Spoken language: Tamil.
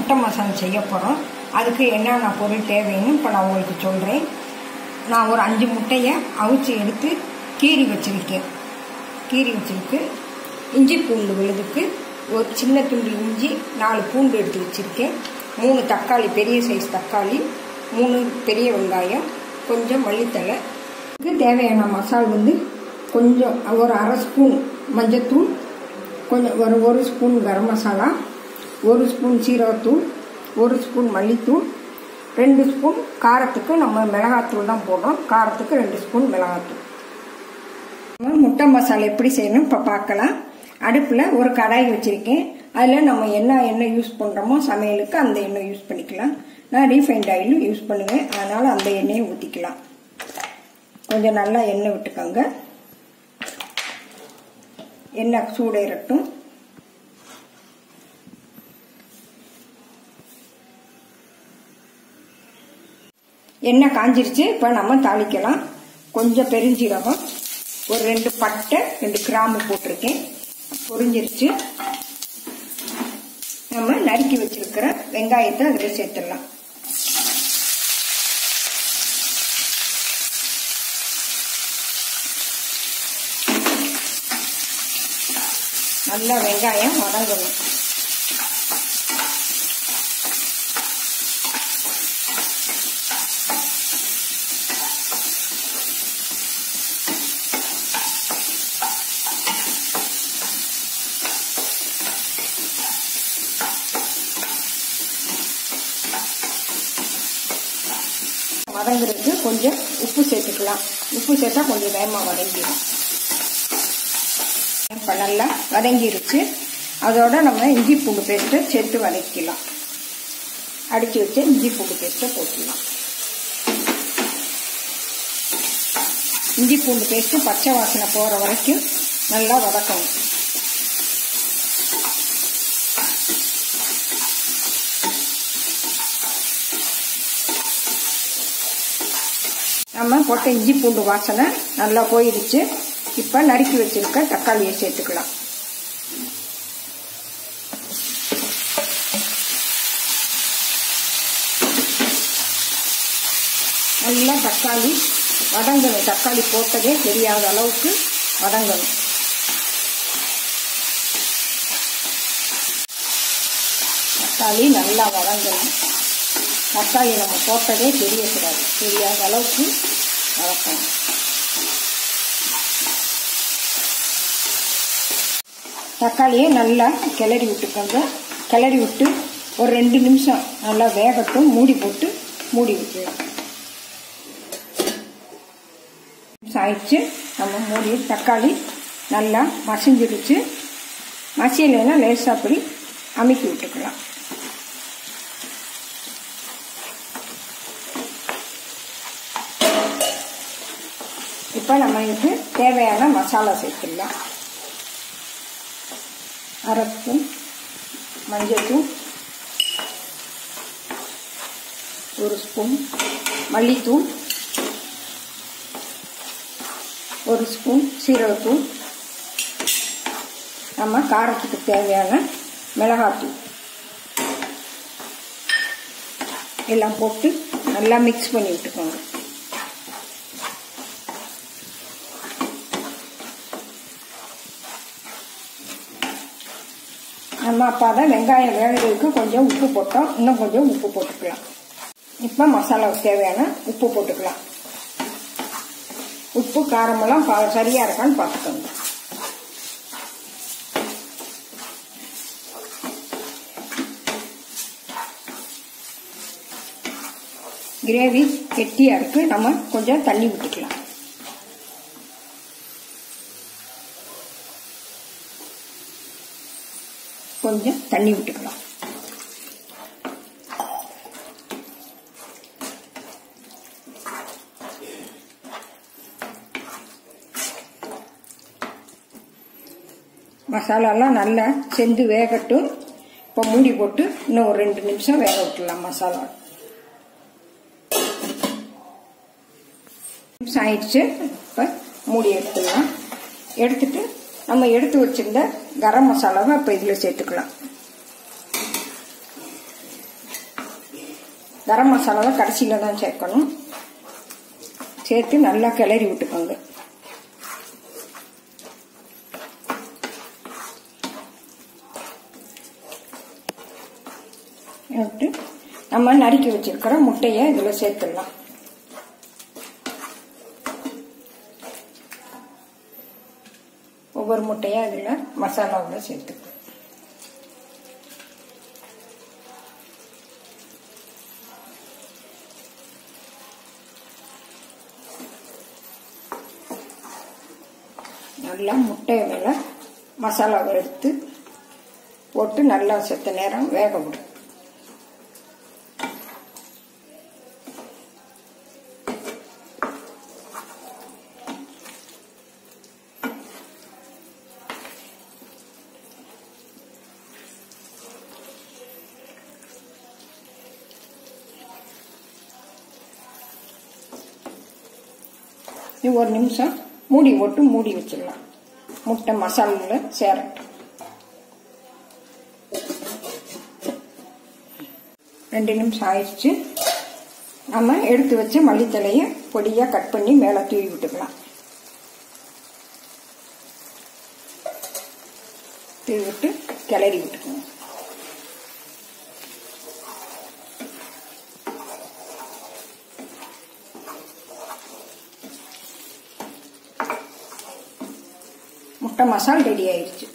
முட்டை மசாலா செய்ய போகிறோம் அதுக்கு என்னென்ன பொருள் தேவைன்னு இப்போ நான் உங்களுக்கு சொல்கிறேன் நான் ஒரு அஞ்சு முட்டையை அவிச்சு எடுத்து கீறி வச்சுருக்கேன் கீறி வச்சுருக்கு இஞ்சி பூண்டு விழுதுக்கு ஒரு சின்ன துண்டு இஞ்சி நாலு பூண்டு எடுத்து வச்சுருக்கேன் மூணு தக்காளி பெரிய சைஸ் தக்காளி மூணு பெரிய வெங்காயம் கொஞ்சம் மல்லித்தலை இதுக்கு தேவையான மசால் வந்து கொஞ்சம் ஒரு அரை ஸ்பூன் மஞ்சத்தூள் கொஞ்சம் ஒரு ஒரு ஸ்பூன் கரம் மசாலா ஒரு ஸ்பூன் சீரகத்தூள் ஒரு ஸ்பூன் மல்லித்தூள் ரெண்டு ஸ்பூன் காரத்துக்கு நம்ம மிளகாத்தூள் தான் போடுறோம் காரத்துக்கு ரெண்டு ஸ்பூன் மிளகாத்தூள் நம்ம முட்டை மசாலா எப்படி செய்யணும் இப்போ பார்க்கலாம் அடுப்பில் ஒரு கடாய் வச்சுருக்கேன் அதில் நம்ம என்ன எண்ணெய் யூஸ் பண்ணுறோமோ சமையலுக்கு அந்த எண்ணெய் யூஸ் பண்ணிக்கலாம் நான் ரீஃபைண்ட் ஆயிலும் யூஸ் பண்ணுவேன் அதனால் அந்த எண்ணெயை ஊற்றிக்கலாம் கொஞ்சம் நல்லா எண்ணெய் விட்டுக்கோங்க எண்ணெய் சூடேறட்டும் எண்ணெய் காஞ்சிருச்சு இப்போ நம்ம தாளிக்கலாம் கொஞ்சம் பெருஞ்சீரகம் ஒரு ரெண்டு பட்டை ரெண்டு கிராம்பு போட்டிருக்கேன் பொரிஞ்சிருச்சு நம்ம நறுக்கி வச்சிருக்கிற வெங்காயத்தை அதில் சேர்த்துடலாம் நல்லா வெங்காயம் வதங்கணும் வதங்குறதுக்கு கொஞ்சம் உப்பு சேர்த்துக்கலாம் உப்பு சேர்த்தா கொஞ்சம் வேகமாக வதங்கிடும் இப்போ நல்லா வதங்கிருச்சு அதோட நம்ம இஞ்சி பூண்டு பேஸ்ட்டை சேர்த்து வதக்கிக்கலாம் அடித்து வச்சு இஞ்சி பூண்டு பேஸ்ட்டை போட்டுக்கலாம் இஞ்சி பூண்டு பேஸ்ட்டு பச்சை வாசனை போகிற வரைக்கும் நல்லா வதக்கணும் நம்ம போட்ட இஞ்சி பூண்டு வாசனை நல்லா போயிடுச்சு இப்போ நறுக்கி வச்சிருக்க தக்காளியை சேர்த்துக்கலாம் நல்லா தக்காளி வதங்கணும் தக்காளி போட்டதே தெரியாத அளவுக்கு வதங்கணும் தக்காளி நல்லா வதங்கணும் தக்காளி நம்ம போட்டதே தெரியக்கூடாது தெரியாத அளவுக்கு வதக்கணும் தக்காளியை நல்லா கிளறி விட்டுக்கோங்க கிளறி விட்டு ஒரு ரெண்டு நிமிஷம் நல்லா வேகட்டும் மூடி போட்டு மூடி விட்டுலாம் ஆயிடுச்சு நம்ம மூடி தக்காளி நல்லா மசிஞ்சிருச்சு மசியலைன்னா லேசாக அப்படி அமுக்கி விட்டுக்கலாம் இப்போ நம்ம இதுக்கு தேவையான மசாலா சேர்த்துடலாம் அரை ஸ்பூன் மஞ்சள்தூள் ஒரு ஸ்பூன் மல்லித்தூள் ஒரு ஸ்பூன் சீரகத்தூள் நம்ம காரத்துக்கு தேவையான மிளகாத்தூள் எல்லாம் போட்டு நல்லா மிக்ஸ் பண்ணி விட்டுக்கோங்க நம்ம அப்போ தான் வெங்காயம் வேகிறதுக்கு கொஞ்சம் உப்பு போட்டோம் இன்னும் கொஞ்சம் உப்பு போட்டுக்கலாம் இப்போ மசாலாவுக்கு தேவையான உப்பு போட்டுக்கலாம் உப்பு காரமெல்லாம் பா சரியாக இருக்கான்னு பார்த்துக்கோங்க கிரேவி கெட்டியாக இருக்குது நம்ம கொஞ்சம் தண்ணி விட்டுக்கலாம் கொஞ்சம் தண்ணி விட்டுக்கலாம் மசாலாலாம் நல்லா செந்து வேகட்டும் இப்போ மூடி போட்டு இன்னும் ஒரு ரெண்டு நிமிஷம் வேக விட்டுடலாம் மசாலா நிமிஷம் ஆயிடுச்சு இப்போ மூடி எடுத்துடலாம் எடுத்துட்டு நம்ம எடுத்து வச்சிருந்த கரம் மசாலாவை இப்போ இதில் சேர்த்துக்கலாம் கரம் மசாலாவை கடைசியில் தான் சேர்க்கணும் சேர்த்து நல்லா கிளறி விட்டுக்கோங்க விட்டு நம்ம நறுக்கி வச்சிருக்கிற முட்டையை இதில் சேர்த்துடலாம் ஒவ்வொரு முட்டையாக இதில் மசாலாவில் சேர்த்துக்கலாம் நல்லா முட்டை மேலே மசாலாவை எடுத்து போட்டு நல்லா செத்த நேரம் வேக விடும் இது ஒரு நிமிஷம் மூடி போட்டு மூடி வச்சிடலாம் முட்டை மசாலில் சேரட்டும் ரெண்டு நிமிஷம் ஆயிடுச்சு நம்ம எடுத்து வச்ச மல்லித்தலையை பொடியாக கட் பண்ணி மேலே தூவி விட்டுக்கலாம் தூவி விட்டு கிளறி விட்டுக்கணும் முட்டை மசால் ரெடி ஆயிடுச்சு